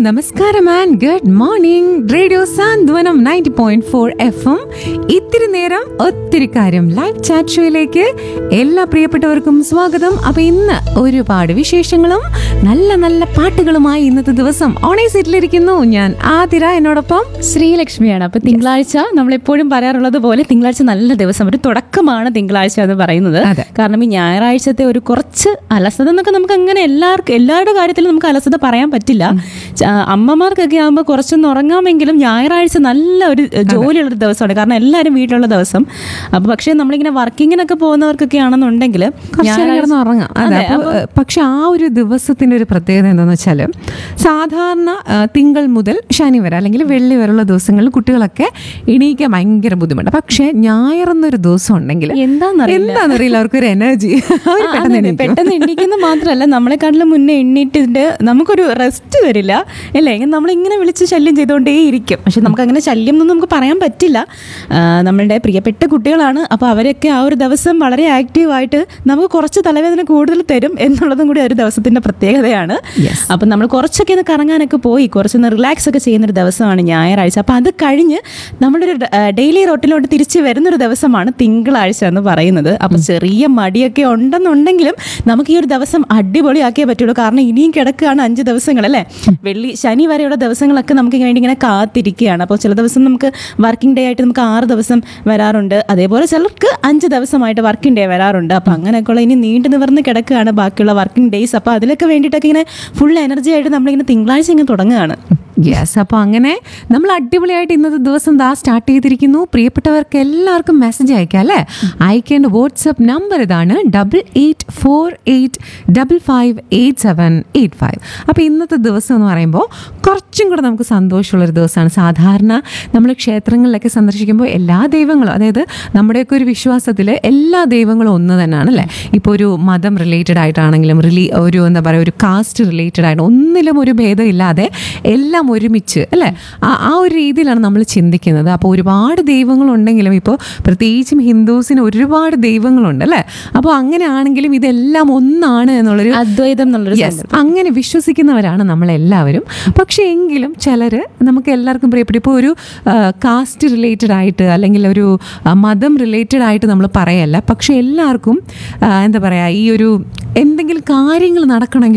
നമസ്കാരം and good morning radio Santhwanam ninety point four F M ഇത്തിരി നേരം ഒത്തിരി കാര്യം ലൈവ് ചാറ്റ് ഷോയിലേക്ക് എല്ലാ പ്രിയപ്പെട്ടവർക്കും സ്വാഗതം അപ്പൊ ഇന്ന് ഒരുപാട് വിശേഷങ്ങളും നല്ല നല്ല പാട്ടുകളുമായി ഇന്നത്തെ ദിവസം ഓണേ സീറ്റിലിരിക്കുന്നു ഞാൻ ആതിര എന്നോടൊപ്പം ശ്രീലക്ഷ്മിയാണ് അപ്പൊ തിങ്കളാഴ്ച നമ്മൾ എപ്പോഴും പറയാറുള്ളത് പോലെ തിങ്കളാഴ്ച നല്ല ദിവസം ഒരു തുടക്കമാണ് തിങ്കളാഴ്ച എന്ന് പറയുന്നത് അതെ. കാരണം ഈ ഞായറാഴ്ചത്തെ ഒരു കുറച്ച് അലസത എന്നൊക്കെ നമുക്ക് അങ്ങനെ എല്ലാവർക്കും എല്ലാവരുടെ കാര്യത്തിലും നമുക്ക് അലസത പറയാൻ പറ്റില്ല ച- അമ്മമാർക്കൊക്കെ ആകുമ്പോൾ കുറച്ചൊന്ന് ഉറങ്ങാമെങ്കിലും ഞായറാഴ്ച നല്ല ഒരു എഹ്, ജോലിയുള്ള ഒരു ദിവസമാണ് കാരണം എല്ലാവരും വീട്ടിലുള്ള ദിവസം അപ്പൊ പക്ഷേ നമ്മളിങ്ങനെ വർക്കിങ്ങിനൊക്കെ പോകുന്നവർക്കൊക്കെ ആണെന്നുണ്ടെങ്കിൽ കുറച്ച് നേരം കിടന്ന് ഉറങ്ങാം അതെ അപ്പൊ, ഏഹ്, പക്ഷെ ആ ഒരു ദിവസത്തിന്റെ ഒരു പ്രത്യേകത എന്താണെന്ന് വെച്ചാൽ സാധാരണ ഏഹ്, തിങ്കൾ മുതൽ ശനി വരെ അല്ലെങ്കിൽ വെള്ളി വരെയുള്ള ദിവസങ്ങളിൽ കുട്ടികളൊക്കെ എണീക്കാൻ ഭയങ്കര ബുദ്ധിമുട്ട് പക്ഷെ ഞായറെന്നൊരു ദിവസം ഉണ്ടെങ്കിൽ എന്താണെന്നറിയില്ല എന്താണെന്നറിയില്ല അവർക്കൊരു എനർജി അവർ ആ, പെട്ടെന്ന് അതെ, എണീക്കും. പെട്ടെന്ന് എണീക്കുന്ന മാത്രമല്ല നമ്മളെക്കാട്ടിലും മുന്നേ എണ്ണീറ്റിട്ട് നമുക്കൊരു റെസ്റ്റ് വരില്ല അല്ലേ ഇങ്ങനെ നമ്മളിങ്ങനെ വിളിച്ച് ശല്യം ചെയ്തുകൊണ്ടേ ഇരിക്കും പക്ഷെ നമുക്ക് അങ്ങനെ ശല്യം ഒന്നും നമുക്ക് പറയാൻ പറ്റില്ല ആ, നമ്മളുടെ പ്രിയപ്പെട്ട കുട്ടികളാണ് അപ്പോൾ അവരൊക്കെ ആ ഒരു ദിവസം വളരെ ആക്റ്റീവായിട്ട് നമുക്ക് കുറച്ച് തലവേദന കൂടുതൽ തരും എന്നുള്ളതും കൂടി ഒരു ദിവസത്തിന്റെ പ്രത്യേകതയാണ് Yes. അപ്പം നമ്മൾ കുറച്ചൊക്കെ ഒന്ന് കറങ്ങാനൊക്കെ പോയി കുറച്ചൊന്ന് റിലാക്സ് ഒക്കെ ചെയ്യുന്നൊരു ദിവസമാണ് ഞായറാഴ്ച അപ്പം അത് കഴിഞ്ഞ് നമ്മുടെ ഒരു ഡെയിലി റോട്ടിലോട്ട് തിരിച്ച് വരുന്നൊരു ദിവസമാണ് തിങ്കളാഴ്ച എന്ന് പറയുന്നത് അപ്പം ചെറിയ മടിയൊക്കെ ഉണ്ടെന്നുണ്ടെങ്കിലും നമുക്ക് ഈ ഒരു ദിവസം അടിപൊളിയാക്കിയേ പറ്റുള്ളൂ കാരണം ഇനിയും കിടക്കുകയാണ് അഞ്ച് ദിവസങ്ങൾ അല്ലേ വെള്ളി ശനി വരെയുള്ള ദിവസങ്ങളൊക്കെ നമുക്ക് വേണ്ടി ഇങ്ങനെ കാത്തിരിക്കുകയാണ് അപ്പോൾ ചില ദിവസം നമുക്ക് വർക്കിംഗ് ഡേ ആയിട്ട് നമുക്ക് ആറ് ദിവസം വരാറുണ്ട് അതേപോലെ ചിലർക്ക് അഞ്ച് ദിവസമായിട്ട് വർക്കിംഗ് ഡേ വരാറുണ്ട് അപ്പം അങ്ങനെയൊക്കെയുള്ള ഇനി നീണ്ടു നിവർന്ന് കിടക്കുകയാണ് ബാക്കിയുള്ള വർക്കിംഗ് ഡേയ്സ് അപ്പോൾ അതിലൊക്കെ വേണ്ടിയിട്ടൊക്കെ ഇങ്ങനെ ഫുൾ എനർജി ആയിട്ട് നമ്മളിങ്ങനെ തിങ്കളാഴ്ച ഇങ്ങനെ തുടങ്ങുകയാണ് യെസ് അപ്പോൾ അങ്ങനെ നമ്മൾ അടിപൊളിയായിട്ട് ഇന്നത്തെ ദിവസം ദാ സ്റ്റാർട്ട് ചെയ്തിരിക്കുന്നു പ്രിയപ്പെട്ടവർക്ക് എല്ലാവർക്കും മെസ്സേജ് അയക്കാം അല്ലേ അയക്കേണ്ട വാട്സപ്പ് നമ്പർ ഇതാണ് double eight four eight double five eight seven eight five അപ്പോൾ ഇന്നത്തെ ദിവസം എന്ന് പറയുമ്പോൾ കുറച്ചും കൂടെ നമുക്ക് സന്തോഷമുള്ളൊരു ദിവസമാണ് സാധാരണ നമ്മൾ ക്ഷേത്രങ്ങളിലൊക്കെ സന്ദർശിക്കുമ്പോൾ എല്ലാ ദൈവങ്ങളും അതായത് നമ്മുടെയൊക്കെ ഒരു വിശ്വാസത്തിൽ എല്ലാ ദൈവങ്ങളും ഒന്ന് തന്നെയാണ് അല്ലേ ഇപ്പോൾ ഒരു മതം റിലേറ്റഡ് ആയിട്ടാണെങ്കിലും റിലീ ഒരു എന്താ പറയുക ഒരു കാസ്റ്റ് റിലേറ്റഡ് ആയിട്ട് ഒന്നിലും ഒരു ഭേദമില്ലാതെ എല്ലാം ഒരുമിച്ച് അല്ലേ ആ ആ ഒരു രീതിയിലാണ് നമ്മൾ ചിന്തിക്കുന്നത് അപ്പോൾ ഒരുപാട് ദൈവങ്ങളുണ്ടെങ്കിലും ഇപ്പോൾ പ്രത്യേകിച്ചും ഹിന്ദുസിന് ഒരുപാട് ദൈവങ്ങളുണ്ട് അല്ലേ അപ്പോൾ അങ്ങനെയാണെങ്കിലും ഇതെല്ലാം ഒന്നാണ് എന്നുള്ളൊരു അദ്വൈതം എന്നുള്ളൊരു Yes, അങ്ങനെ വിശ്വസിക്കുന്നവരാണ് നമ്മളെല്ലാവരും പക്ഷേ എങ്കിലും ചിലർ നമുക്ക് എല്ലാവർക്കും പ്രിയപ്പെട്ടു ഇപ്പോൾ ഒരു കാസ്റ്റ് റിലേറ്റഡ് ആയിട്ട് അല്ലെങ്കിൽ ഒരു ആ, മതം റിലേറ്റഡ് ആയിട്ട് നമ്മൾ പറയല്ല പക്ഷേ എല്ലാവർക്കും ആ, എന്താ പറയുക ഈ ഒരു എന്തെങ്കിലും കാര്യങ്ങൾ നടക്കണമെങ്കിൽ